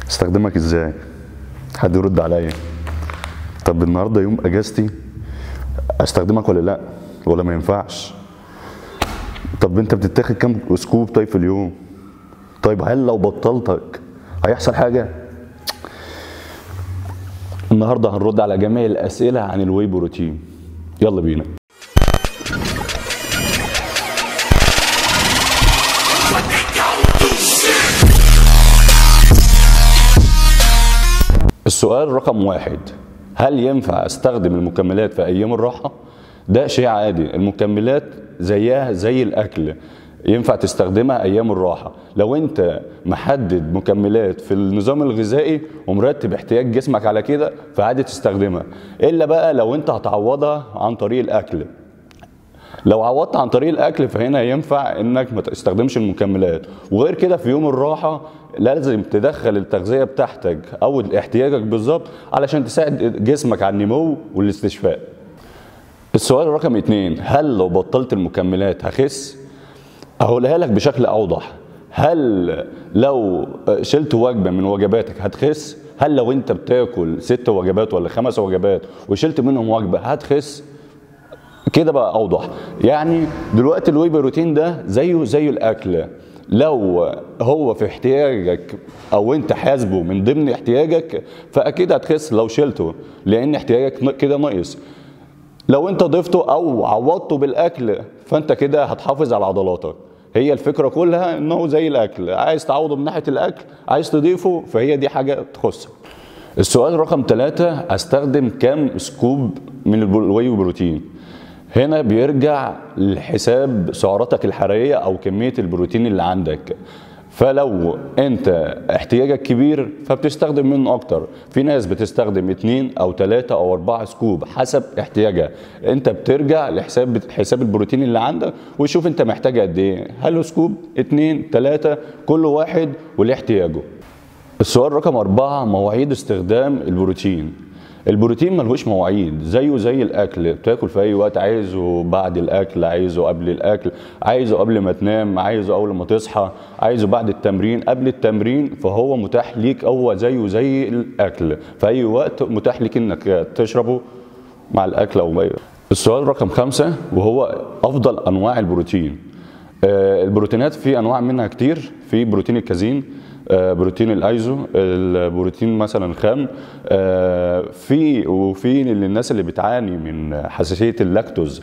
استخدمك ازاي حد يرد عليا طب النهارده يوم اجازتي استخدمك ولا لا ولا ما ينفعش طب انت بتتاخد كام سكوب طيب في اليوم طيب هل لو بطلتك هيحصل حاجه النهارده هنرد على جميع الاسئله عن الواي بروتين يلا بينا السؤال رقم واحد هل ينفع استخدم المكملات في ايام الراحه ده شيء عادي المكملات زيها زي الاكل ينفع تستخدمها ايام الراحه لو انت محدد مكملات في النظام الغذائي ومرتب احتياج جسمك على كده فعادي تستخدمها الا بقى لو انت هتعوضها عن طريق الاكل لو عوضت عن طريق الاكل فهنا ينفع انك ما تستخدمش المكملات وغير كده في يوم الراحه لازم تدخل التغذيه بتاعتك او احتياجك بالظبط علشان تساعد جسمك على النمو والاستشفاء السؤال رقم اتنين هل لو بطلت المكملات هخس هقولها لك بشكل اوضح هل لو شلت وجبه من وجباتك هتخس هل لو انت بتاكل ست وجبات ولا خمس وجبات وشلت منهم وجبه هتخس كده بقى اوضح يعني دلوقتي الواي بروتين ده زيه زي الاكل لو هو في احتياجك او انت حاسبه من ضمن احتياجك فاكيد هتخس لو شلته لان احتياجك كده ناقص لو انت ضفته او عوضته بالاكل فانت كده هتحافظ على عضلاتك هي الفكره كلها انه زي الاكل عايز تعوضه من ناحيه الاكل عايز تضيفه فهي دي حاجه تخصك السؤال رقم ثلاثة استخدم كام سكوب من الواي بروتين هنا بيرجع لحساب سعراتك الحرارية أو كمية البروتين اللي عندك فلو انت احتياجك كبير فبتستخدم منه اكتر في ناس بتستخدم اتنين او تلاتة او اربعة سكوب حسب احتياجها انت بترجع لحساب حساب البروتين اللي عندك وشوف انت محتاج قد ايه هل سكوب اتنين تلاتة كل واحد وليه احتياجه السؤال رقم أربعة مواعيد استخدام البروتين البروتين ملهوش مواعيد زيه زي الاكل بتاكل في اي وقت عايزه بعد الاكل عايزه قبل الاكل عايزه قبل ما تنام عايزه اول ما تصحى عايزه بعد التمرين قبل التمرين فهو متاح ليك هو زيه زي الاكل في اي وقت متاح ليك انك تشربه مع الاكل او أي. السؤال رقم خمسة وهو افضل انواع البروتين البروتينات في انواع منها كتير في بروتين الكازين بروتين الايزو البروتين مثلا خام في وفي للناس اللي بتعاني من حساسيه اللاكتوز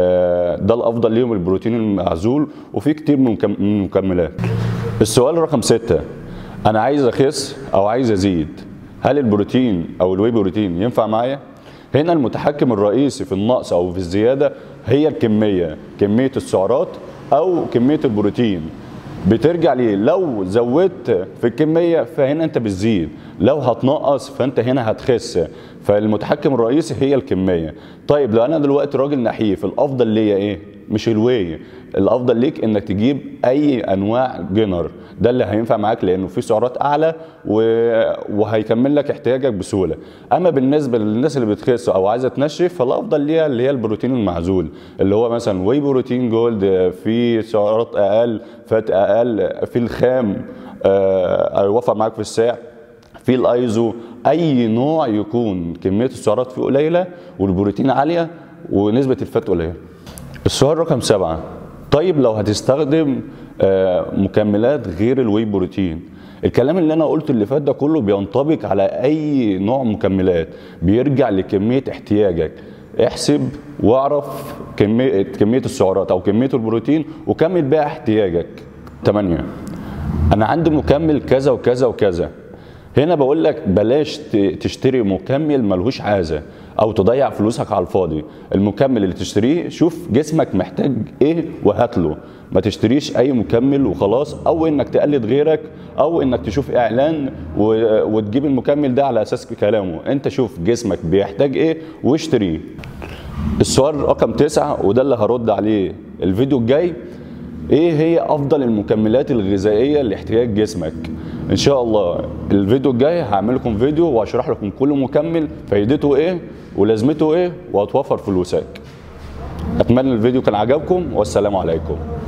ده الافضل ليهم البروتين المعزول وفي كتير من المكملات السؤال رقم ستة انا عايز اخس او عايز ازيد هل البروتين او الواي بروتين ينفع معايا هنا المتحكم الرئيسي في النقص او في الزياده هي الكميه كميه السعرات او كميه البروتين بترجع ليه لو زودت في الكميه فهنا انت بتزيد لو هتنقص فانت هنا هتخس فالمتحكم الرئيسي هي الكميه طيب لو انا دلوقتي راجل نحيف الافضل ليا ايه مش الواي الافضل ليك انك تجيب اي انواع جنر ده اللي هينفع معاك لانه فيه سعرات اعلى و... وهيكمل لك احتياجك بسهوله اما بالنسبه للناس اللي بتخس او عايزه تنشف فالافضل ليها اللي هي البروتين المعزول اللي هو مثلا واي بروتين جولد فيه سعرات اقل فات اقل في الخام آه هيوفر معاك في السعر في الايزو اي نوع يكون كميه السعرات فيه قليله والبروتين عاليه ونسبه الفات قليله السؤال رقم سبعة طيب لو هتستخدم مكملات غير الواي بروتين الكلام اللي انا قلته اللي فات ده كله بينطبق على اي نوع مكملات بيرجع لكميه احتياجك احسب واعرف كميه كميه السعرات او كميه البروتين وكمل بقى احتياجك 8 انا عندي مكمل كذا وكذا وكذا هنا بقول لك بلاش تشتري مكمل ملهوش عازه او تضيع فلوسك على الفاضي المكمل اللي تشتريه شوف جسمك محتاج ايه وهات له ما تشتريش اي مكمل وخلاص او انك تقلد غيرك او انك تشوف اعلان وتجيب المكمل ده على اساس كلامه انت شوف جسمك بيحتاج ايه واشتريه السؤال رقم تسعة وده اللي هرد عليه الفيديو الجاي ايه هي افضل المكملات الغذائيه لاحتياج جسمك ان شاء الله الفيديو الجاي هعمل لكم فيديو واشرح لكم كل مكمل فايدته ايه ولازمته ايه وهتوفر فلوسك اتمنى الفيديو كان عجبكم والسلام عليكم